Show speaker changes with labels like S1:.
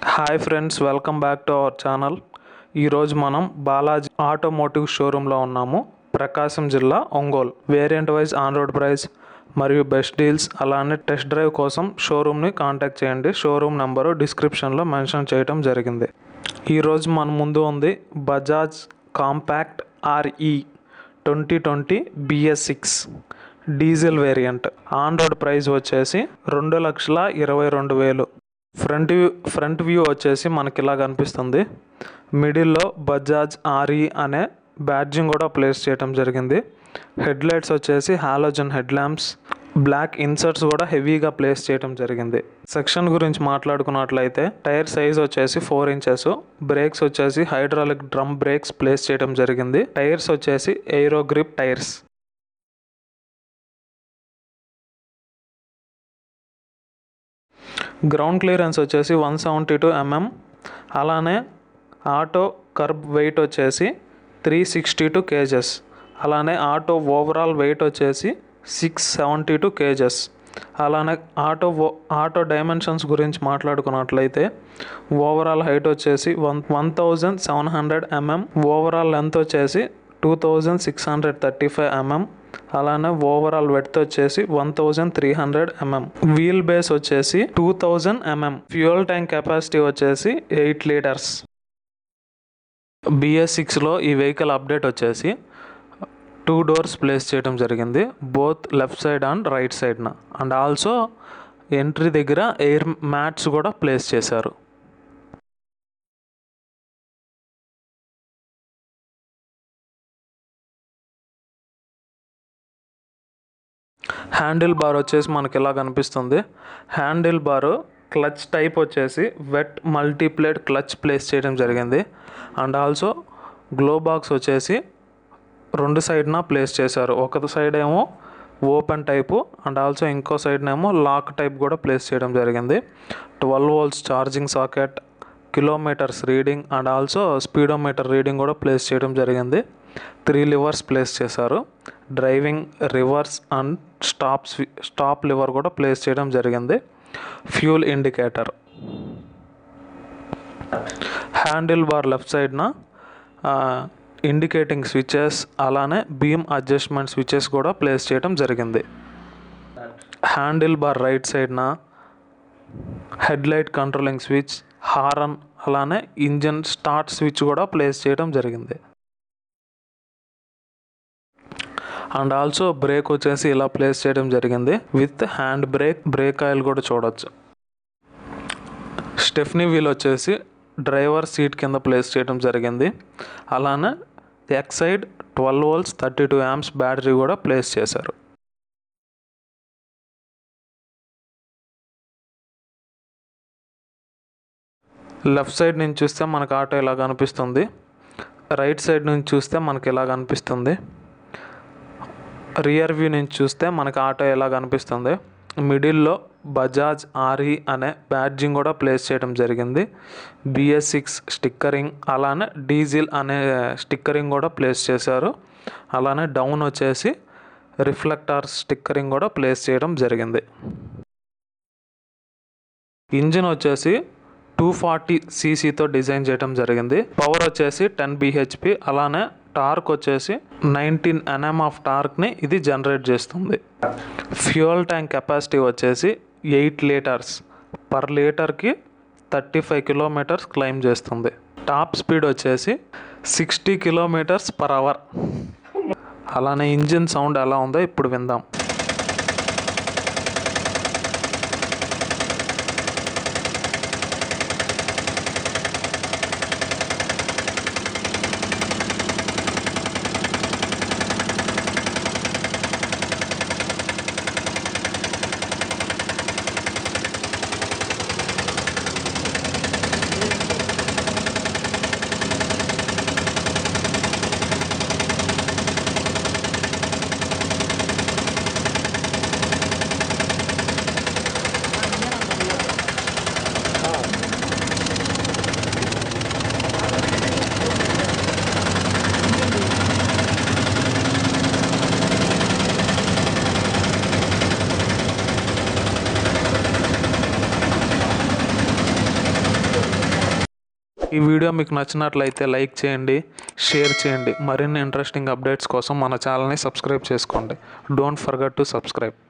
S1: hi friends welcome back to our channel ఈరోజు మనం Balaji automotive షోరూంలో ఉన్నాము ప్రకాశం జిల్లా Ongole variant wise on road price మరియు బెస్ట్ డీల్స్ అలానే టెస్ట్ డ్రైవ్ కోసం షోరూమ్ని కాంటాక్ట్ చేయండి షోరూమ్ నెంబరు డిస్క్రిప్షన్లో మెన్షన్ చేయడం జరిగింది ఈరోజు మన ముందు ఉంది Bajaj compact RE twenty twenty BS six diesel variant on road price వచ్చేసి రెండు లక్షల ఇరవై రెండు వేలు ఫ్రంట్ వ్యూ ఫ్రంట్ వ్యూ వచ్చేసి మనకి ఇలా కనిపిస్తుంది మిడిల్లో బజాజ్ ఆర్ఈ అనే బ్యాడ్జింగ్ కూడా ప్లేస్ చేయడం జరిగింది హెడ్ లైట్స్ వచ్చేసి halogen head lamps black inserts కూడా హెవీగా ప్లేస్ చేయడం జరిగింది సెక్షన్ గురించి మాట్లాడుకున్నట్లయితే టైర్ సైజ్ వచ్చేసి ఫోర్ ఇంచెస్ బ్రేక్స్ వచ్చేసి హైడ్రాలిక్ డ్రమ్ బ్రేక్స్ ప్లేస్ చేయడం జరిగింది టైర్స్ వచ్చేసి aero grip tyres ground clearance వచ్చేసి వన్ సెవెంటీ టూ ఎంఎం అలానే ఆటో కర్బ్ వెయిట్ వచ్చేసి త్రీ సిక్స్టీ టూ కేజెస్ అలానే ఆటో ఓవరాల్ వెయిట్ వచ్చేసి సిక్స్ సెవెంటీ టూ కేజెస్ అలానే ఆటో ఆటో డైమెన్షన్స్ గురించి మాట్లాడుకున్నట్లయితే ఓవరాల్ హైట్ వచ్చేసి one one thousand seven hundred mm overall length వచ్చేసి two thousand six hundred thirty five mm అలానే overall width వచ్చేసి one thousand three hundred mm wheel base వచ్చేసి two thousand mm fuel tank capacity వచ్చేసి eight litres BS సిక్స్లో ఈ vehicle update వచ్చేసి two doors place చేయడం జరిగింది both left side and right సైడ్న అండ్ ఆల్సో ఎంట్రీ దగ్గర ఎయిర్ మ్యాట్స్ కూడా ప్లేస్ చేశారు హ్యాండిల్ బార్ వచ్చేసి మనకి ఇలా కనిపిస్తుంది హ్యాండిల్ బారు క్లచ్ టైప్ వచ్చేసి వెట్ మల్టీప్లేట్ క్లచ్ ప్లేస్ చేయడం జరిగింది అండ్ ఆల్సో గ్లో బాక్స్ వచ్చేసి రెండు సైడ్న ప్లేస్ చేశారు ఒక సైడ్ ఏమో ఓపెన్ టైపు అండ్ ఆల్సో ఇంకో సైడ్నేమో లాక్ టైప్ కూడా ప్లేస్ చేయడం జరిగింది twelve volts charging socket kilometres reading and also speedometer reading కూడా ప్లేస్ చేయడం జరిగింది త్రీ లివర్స్ ప్లేస్ చేశారు driving reverse and stop stop lever కూడా ప్లేస్ చేయడం జరిగింది fuel indicator handle bar left సైడ్న ఇండికేటింగ్ స్విచెస్ అలానే బీమ్ అడ్జస్ట్మెంట్ స్విచెస్ కూడా ప్లేస్ చేయడం జరిగింది హ్యాండిల్ బార్ రైట్ సైడ్న head light controlling switch horn అలానే ఇంజన్ స్టార్ట్ స్విచ్ కూడా ప్లేస్ చేయడం జరిగింది అండ్ ఆల్సో బ్రేక్ వచ్చేసి ఇలా ప్లేస్ చేయడం జరిగింది with hand brake brake oil కూడా చూడొచ్చు స్టెఫ్నీ వీల్ వచ్చేసి డ్రైవర్ సీట్ కింద ప్లేస్ చేయడం జరిగింది అలానే ఎక్ side twelve volts thirty two amps battery కూడా ప్లేస్ చేశారు లెఫ్ట్ సైడ్ నుంచి చూస్తే మనకు ఆటో ఇలా కనిపిస్తుంది రైట్ సైడ్ నుంచి చూస్తే మనకి ఇలా కనిపిస్తుంది రియర్ వ్యూ నుంచి చూస్తే మనకి ఆటో ఎలా కనిపిస్తుంది మిడిల్లో బజాజ్ ఆర్ఈ అనే బ్యాడ్జింగ్ కూడా ప్లేస్ చేయడం జరిగింది బిఎస్ సిక్స్ స్టిక్కరింగ్ అలానే డీజిల్ అనే స్టిక్కరింగ్ కూడా ప్లేస్ చేశారు అలానే డౌన్ వచ్చేసి రిఫ్లెక్టర్ స్టిక్కరింగ్ కూడా ప్లేస్ చేయడం జరిగింది ఇంజిన్ వచ్చేసి టూ ఫార్టీ సీసీతో డిజైన్ చేయడం జరిగింది పవర్ వచ్చేసి టెన్ బిహెచ్పి అలానే టార్క్ వచ్చేసి నైన్టీన్ ఎన్ఎం ఆఫ్ టార్క్ని ఇది జనరేట్ చేస్తుంది ఫ్యూయల్ ట్యాంక్ కెపాసిటీ వచ్చేసి ఎయిట్ లీటర్స్ పర్ లీటర్కి థర్టీ ఫైవ్ కిలోమీటర్స్ క్లైమ్ చేస్తుంది టాప్ స్పీడ్ వచ్చేసి సిక్స్టీ కిలోమీటర్స్ పర్ అవర్ అలానే ఇంజిన్ సౌండ్ ఎలా ఉందో ఇప్పుడు విందాం ఈ వీడియో మీకు నచ్చినట్లయితే లైక్ చేయండి షేర్ చేయండి మరిన్ని ఇంట్రెస్టింగ్ అప్డేట్స్ కోసం మన ఛానల్ని సబ్స్క్రైబ్ చేసుకోండి డోంట్ ఫర్గట్ టు సబ్స్క్రైబ్